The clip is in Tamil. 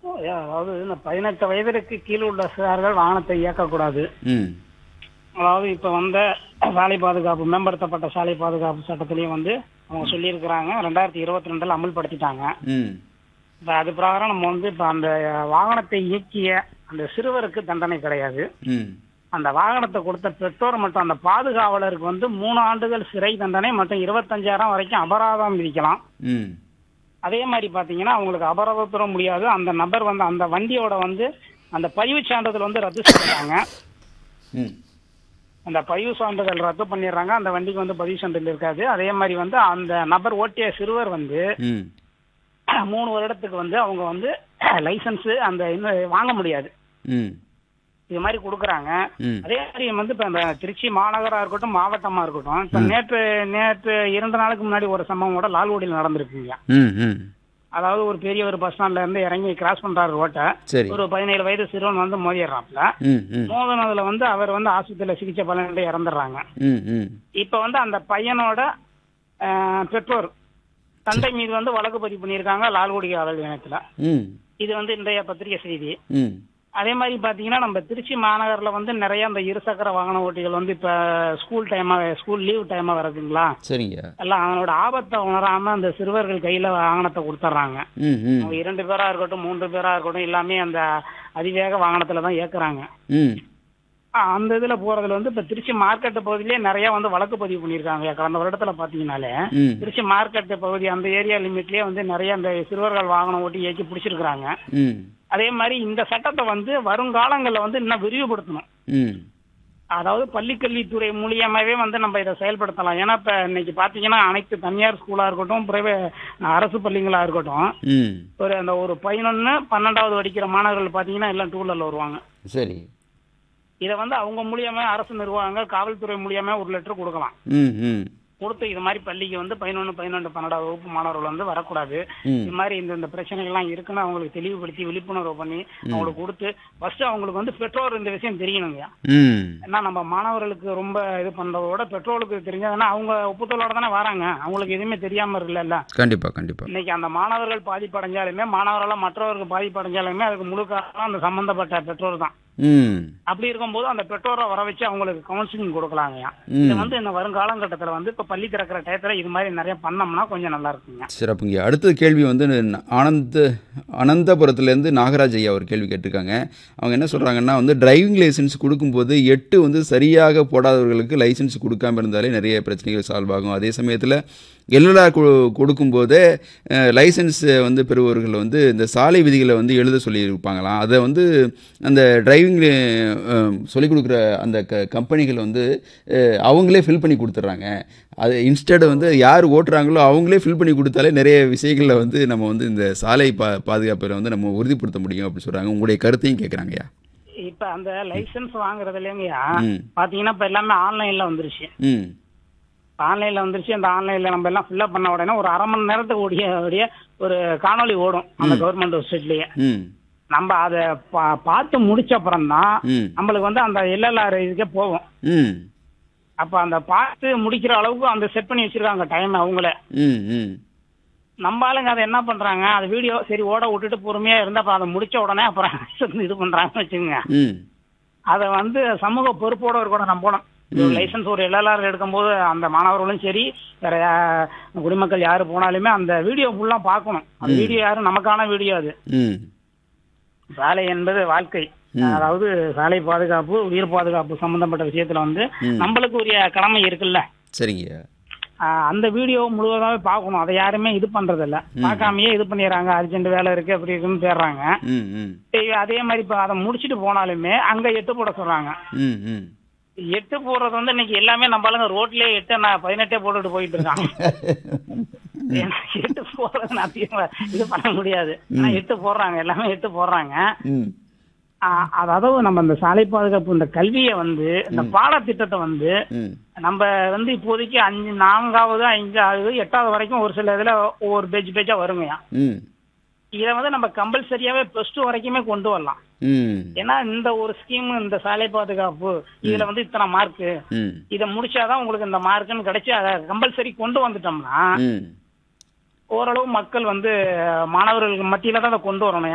அதாவது இந்த பதினெட்டு வயதிற்கு கீழ் உள்ள சிறார்கள் வாகனத்தை இயக்கக்கூடாது ம் அதாவது இப்ப வந்த சாலை பாதுகாப்பு மேம்படுத்தப்பட்ட சாலை பாதுகாப்பு சட்டத்திலையும் வந்து அவங்க சொல்லியிருக்கிறாங்க ரெண்டாயிரத்தி இருபத்தி ரெண்டுல அமல்படுத்திட்டாங்க ம் இப்ப அது பிரகாரம் நம்ம வந்து இப்ப அந்த வாகனத்தை இயக்கிய அந்த சிறுவருக்கு தண்டனை கிடையாது ம் அந்த வாகனத்தை கொடுத்த பெற்றோர் மற்றும் அந்த பாதுகாவலருக்கு வந்து மூணு ஆண்டுகள் சிறை தண்டனை மற்றும் இருபத்தஞ்சாயிரம் வரைக்கும் அபராதம் விதிக்கலாம் ம் அதே மாதிரி பாத்தீங்கன்னா அவங்களுக்கு அபராதம் தர முடியாது அந்த நபர் வந்து அந்த வண்டியோட வந்து அந்த பதிவு சான்றிதழ் வந்து ரத்து செஞ்சுட்டாங்க ம் அந்த பதிவு சான்றிதழ் ரத்து பண்ணிடுறாங்க அந்த வண்டிக்கு வந்து பதிவு சான்றிதழ் இருக்காது அதே மாதிரி வந்து அந்த நபர் ஓட்டிய சிறுவர் வந்து ம் மூணு வருடத்துக்கு வந்து அவங்க வந்து லைசன்ஸ் அந்த இன்னும் வாங்க முடியாது ம் இது மாதிரி கொடுக்குறாங்க ம் அதே மாதிரி வந்து இப்ப இந்த திருச்சி மாநகரா இருக்கட்டும் மாவட்டமா இருக்கட்டும் இப்ப நேற்று நேற்று இரண்டு நாளுக்கு முன்னாடி ஒரு சம்பவம் கூட லால்குடியில் நடந்திருக்குங்க ம் ம் அதாவது ஒரு பெரிய ஒரு பஸ் ஸ்டாண்ட்ல இருந்து இறங்கி கிராஸ் பண்றாரு ரோட்டை சரி ஒரு பதினேழு வயது சிறுவன் வந்து மோதிடுறாப்ல ம் ம் மோதினதுல வந்து அவர் வந்து ஆஸ்பத்திரியில சிகிச்சை பலனிட்டு இறந்துடுறாங்க ம் ம் இப்ப வந்து அந்த பையனோட அஹ், பெற்றோர் தந்தை மீது வந்து வழக்கு பதிவு பண்ணியிருக்காங்க லால்குடி காவல் நிலையத்துல ம் இது வந்து இன்றைய பத்திரிகை செய்தி ம் அதே மாதிரி பாத்தீங்கன்னா நம்ம திருச்சி மாநகர்ல வந்து நிறைய அந்த இருசக்கர வாகன ஓட்டிகள் வந்து இப்ப ஸ்கூல் டைமா ஸ்கூல் லீவ் டைமா வருதுங்களா சரிங்க எல்லாம் அவனோட ஆபத்தை உணராம அந்த சிறுவர்கள் கையில வாகனத்தை கொடுத்துட்றாங்க ம் ம் அவங்க இரண்டு பேரா இருக்கட்டும் மூன்று பேரா இருக்கட்டும் எல்லாமே அந்த அதிவேக வாகனத்துல தான் இயக்குறாங்க ம் ஆ, அந்த இதுல போறதுல வந்து இப்ப திருச்சி மார்க்கெட் பகுதியிலே நிறைய வந்து வழக்கு பதிவு பண்ணியிருக்காங்க கடந்த வருடத்துல பாத்தீங்கன்னாலே ம் திருச்சி மார்க்கெட் பகுதி அந்த ஏரியா லிமிட்லயே வந்து நிறைய அந்த சிறுவர்கள் வாகனம் ஓட்டி இயக்கி பிடிச்சிருக்கிறாங்க ம் அதே மாதிரி இந்த சட்டத்தை வந்து வருங்காலங்கள்ல வந்து இன்னும் விரிவுபடுத்தணும் ம் அதாவது பள்ளிக்கல்வித்துறை மூலியமாவே வந்து நம்ம இதை செயல்படுத்தலாம் ஏன்னா இப்ப இன்னைக்கு பாத்தீங்கன்னா அனைத்து தனியார் ஸ்கூலா இருக்கட்டும் பிரைவேட் அரசு பள்ளிங்களா இருக்கட்டும் ம் ஒரு அந்த ஒரு பதினொன்னு பன்னெண்டாவது படிக்கிற மாணவர்கள் பாத்தீங்கன்னா எல்லாம் டூ வீலர்ல வருவாங்க சரி இதை வந்து அவங்க மூலியமா அரசு நிர்வாகங்கள் காவல்துறை மூலியமா ஒரு லெட்டர் கொடுக்கலாம் ம் ம் கொடுத்து இது மாதிரி பள்ளிக்கு வந்து பதினொன்று பன்னெண்டு பன்னெண்டாவது வகுப்பு மாணவர்கள் வந்து வரக்கூடாது ம் இது மாதிரி இந்த இந்த பிரச்சனைகள்லாம் இருக்குன்னு அவங்களுக்கு தெளிவுபடுத்தி விழிப்புணர்வு பண்ணி அவங்களுக்கு கொடுத்து ஃபர்ஸ்ட் அவங்களுக்கு வந்து பெற்றோர் இந்த விஷயம் தெரியணுங்க ம் ஏன்னா நம்ம மாணவர்களுக்கு ரொம்ப இது பண்றதோட பெற்றோருக்கு தெரிஞ்சதுன்னா அவங்க ஒப்புதலோட தானே வராங்க அவங்களுக்கு எதுவுமே தெரியாம இருக்குல்ல கண்டிப்பா கண்டிப்பா இன்னைக்கு அந்த மாணவர்கள் பாதிப்படைஞ்சாலுமே மாணவர்களால் மற்றவருக்கு பாதிப்படைஞ்சாலுமே அதுக்கு முழு காரணம் அந்த சம்பந்தப்பட்ட பெற்றோர் தான் ம் அப்படி இருக்கும்போது அந்த பெற்றோரை வர வச்சு அவங்களுக்கு கவுன்சிலிங் கொடுக்கலாங்கய்யா ம். இது வந்து இந்த வருங்காலங்கட்டத்துல வந்து இப்ப பள்ளி திறக்கிற டயத்துல இது மாதிரி நிறைய பண்ணோம்னா கொஞ்சம் நல்லா இருக்குங்க சிறப்புங்க அடுத்த கேள்வி வந்து ந- ஆனந்த அனந்தபுரத்துலேருந்து நாகராஜ் ஐயா ஒரு கேள்வி கேட்டிருக்காங்க அவங்க என்ன சொல்கிறாங்கன்னா வந்து டிரைவிங் லைசன்ஸ் கொடுக்கும்போது எட்டு வந்து சரியாக போடாதவர்களுக்கு லைசன்ஸ் கொடுக்காம இருந்தாலே நிறைய பிரச்சனைகள் சால்வ் ஆகும் அதே சமயத்தில் எல்எல்ஆர் கொடுக்கும்போதே லைசன்ஸ் வந்து பெறுபவர்கள் வந்து இந்த சாலை விதிகளை வந்து எழுத சொல்லியிருப்பாங்களாம் அதை வந்து அந்த டிரைவிங் சொல்லிக் கொடுக்குற அந்த க கம்பெனிகள் வந்து அஹ், அவங்களே ஃபில் பண்ணி கொடுத்துட்றாங்க அது இன்ஸ்டட் வந்து யார் ஓட்டுறாங்களோ அவங்களே ஃபில் பண்ணி கொடுத்தாலே நிறைய விஷயங்களில் வந்து நம்ம வந்து இந்த சாலை பா பாதுகாப்பில் வந்து நம்ம உறுதிப்படுத்த முடியும் அப்படின்னு சொல்கிறாங்க உங்களுடைய கருத்தையும் கேட்குறாங்கய்யா இப்ப அந்த லைசன்ஸ் வாங்குறதுலங்கய்யா ம். பாத்தீங்கன்னா இப்ப எல்லாமே ஆன்லைன்ல வந்துருச்சு ம் ஆன்லைன்ல வந்துருச்சு அந்த ஆன்லைன்ல நம்ம எல்லாம் ஃபில்அப் பண்ண உடனே ஒரு அரை மணி நேரத்துக்கு ஓடிய ஓடிய ஒரு காணொளி ஓடும் அந்த கவர்மெண்ட் வெப்சைட்லயே ம் நம்ம அதை பா- பார்த்து முடிச்ச அப்புறம் தான் ம் நம்மளுக்கு வந்து அந்த எல்எல்ஆர் இதுக்கே போகும் ம் அப்ப அந்த பார்த்து முடிக்கிற அளவுக்கு அந்த செட் பண்ணி வச்சிருக்காங்க டைம் அவங்களே ம் ம் நம்ம ஆளுங்க அதை என்ன பண்றாங்க அது வீடியோ சரி ஓட விட்டுட்டு பொறுமையா இருந்தா அப்புறம் அதை முடிச்ச உடனே அப்புறம் இது பண்றாங்கன்னு வச்சுக்கோங்க ம் அதை வந்து சமூக பொறுப்போட இருக்கணும் நம்பணும் ஒரு லைசன்ஸ் ஒரு எல்எல்ஆர் எடுக்கும்போது அந்த மாணவர்களும் சரி வேற யா- குடிமக்கள் யாரு போனாலுமே அந்த வீடியோ ஃபுல்லா பார்க்கணும் அந்த வீடியோ யாரும் நமக்கான வீடியோ அது ம் சாலை என்பது வாழ்க்கை அதாவது சாலை பாதுகாப்பு உயிர் பாதுகாப்பு சம்பந்தப்பட்ட விஷயத்துல வந்து ம். நம்மளுக்கு உரிய கடமை இருக்குல்ல சரிங்கய்யா ஆஹ் அந்த வீடியோ முழுவதாவே பார்க்கணும் அதை யாருமே இது பண்றது இல்ல பார்க்காமயே இது பண்ணிடுறாங்க அர்ஜென்ட் வேலை இருக்கு அப்படி இருக்குன்னு தேடுறாங்க ம் ம் சரி, அதே மாதிரி இப்ப அதை முடிச்சிட்டு போனாலுமே அங்க எட்டு போட சொல்றாங்க ம் ம் எட்டு போடுறது வந்து இன்னைக்கு எல்லாமே நம்மளுங்க ரோட்லயே எட்டு நான் பதினெட்டே போட்டுட்டு போயிட்டு இருக்கான் ஏன்னா எட்டு போடுறது நான் தீவிர- இது பண்ண முடியாது ஆனா எட்டு போடுறாங்க எல்லாமே எட்டு போடுறாங்க ம் ஆஹ் அதாவது நம்ம இந்த சாலை பாதுகாப்பு இந்த கல்வியை வந்து இந்த பாடத்திட்டத்தை வந்து ம் நம்ம வந்து இப்போதைக்கு அஞ்சு நான்காவது அஞ்சாவது எட்டாவது வரைக்கும் ஒரு சில இதுல ஒவ்வொரு பேஜ் பேஜா வருங்கய்யா ம் இதை வந்து நம்ம கம்பல்சரியாவே பிளஸ் டூ வரைக்குமே கொண்டு வரலாம் ம் ஏன்னா இந்த ஒரு ஸ்கீம் இந்த சாலை பாதுகாப்பு இதுல வந்து இத்தனை மார்க் ம் இதை முடிச்சாதான் உங்களுக்கு இந்த மார்க்குன்னு கிடைச்சு அதை கம்பல்சரி கொண்டு வந்துட்டோம்னா ம் ஓரளவு மக்கள் வந்து மாணவர்களுக்கு மத்தியில தான் அதை கொண்டு வரணும்